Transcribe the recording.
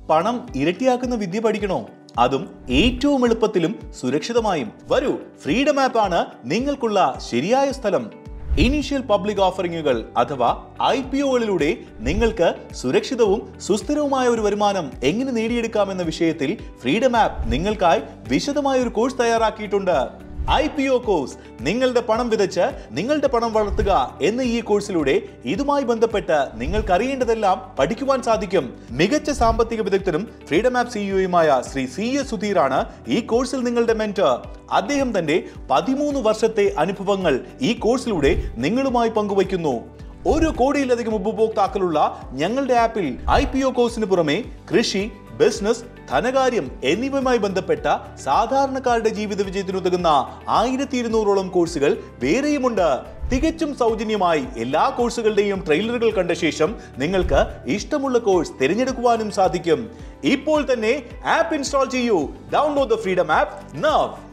പണം ഇരട്ടിയാക്കുന്ന വിദ്യ പഠിക്കണോ അതും ഏറ്റവും എളുപ്പത്തിലും സുരക്ഷിതമായും വരൂ ഫ്രീഡം ആപ്പ് ആണ് നിങ്ങൾക്കുള്ള ശരിയായ സ്ഥലം ഇനീഷ്യൽ പബ്ലിക് ഓഫറിംഗുകൾ അഥവാ ഐ പി ഒകളിലൂടെ നിങ്ങൾക്ക് സുരക്ഷിതവും സുസ്ഥിരവുമായ ഒരു വരുമാനം എങ്ങനെ നേടിയെടുക്കാമെന്ന വിഷയത്തിൽ ഫ്രീഡം ആപ്പ് നിങ്ങൾക്കായി വിശദമായ ഒരു കോഴ്സ് തയ്യാറാക്കിയിട്ടുണ്ട് ഐ പി ഒ കോഴ്സ് നിങ്ങളുടെ പണം വിതച്ച് നിങ്ങളുടെ പണം വളർത്തുക എന്ന ഈ കോഴ്സിലൂടെ ഇതുമായി ബന്ധപ്പെട്ട് നിങ്ങൾക്ക് അറിയേണ്ടതെല്ലാം പഠിക്കുവാൻ സാധിക്കും മികച്ച സാമ്പത്തിക വിദഗ്ധനും ഫ്രീഡം ആപ്പ് സിഇഒയുമായ ശ്രീ സി എസ് സുധീറാണ് ഈ കോഴ്സിൽ നിങ്ങളുടെ മെന്റർ അദ്ദേഹം തന്റെ പതിമൂന്ന് വർഷത്തെ അനുഭവങ്ങൾ ഈ കോഴ്സിലൂടെ നിങ്ങളുമായി പങ്കുവയ്ക്കുന്നു ഒരു കോടിയിലധികം ഉപഭോക്താക്കളുള്ള ഞങ്ങളുടെ ആപ്പിൽ ഐ പി ഒ കോഴ്സിന് പുറമെ കൃഷി ബിസിനസ് ധനകാര്യം എന്നിവയുമായി ബന്ധപ്പെട്ട സാധാരണക്കാരുടെ ജീവിത വിജയത്തിനുതകുന്ന ആയിരത്തി ഇരുന്നൂറോളം കോഴ്സുകൾ വേറെയുമുണ്ട് തികച്ചും സൗജന്യമായി എല്ലാ കോഴ്സുകളുടെയും ട്രെയിലറുകൾ കണ്ട ശേഷം നിങ്ങൾക്ക് ഇഷ്ടമുള്ള കോഴ്സ് തിരഞ്ഞെടുക്കുവാനും സാധിക്കും ഇപ്പോൾ തന്നെ ആപ്പ് ഇൻസ്റ്റാൾ ചെയ്യൂ ഡൗൺലോഡ് ദ ഫ്രീഡം ആപ്പ് നവ്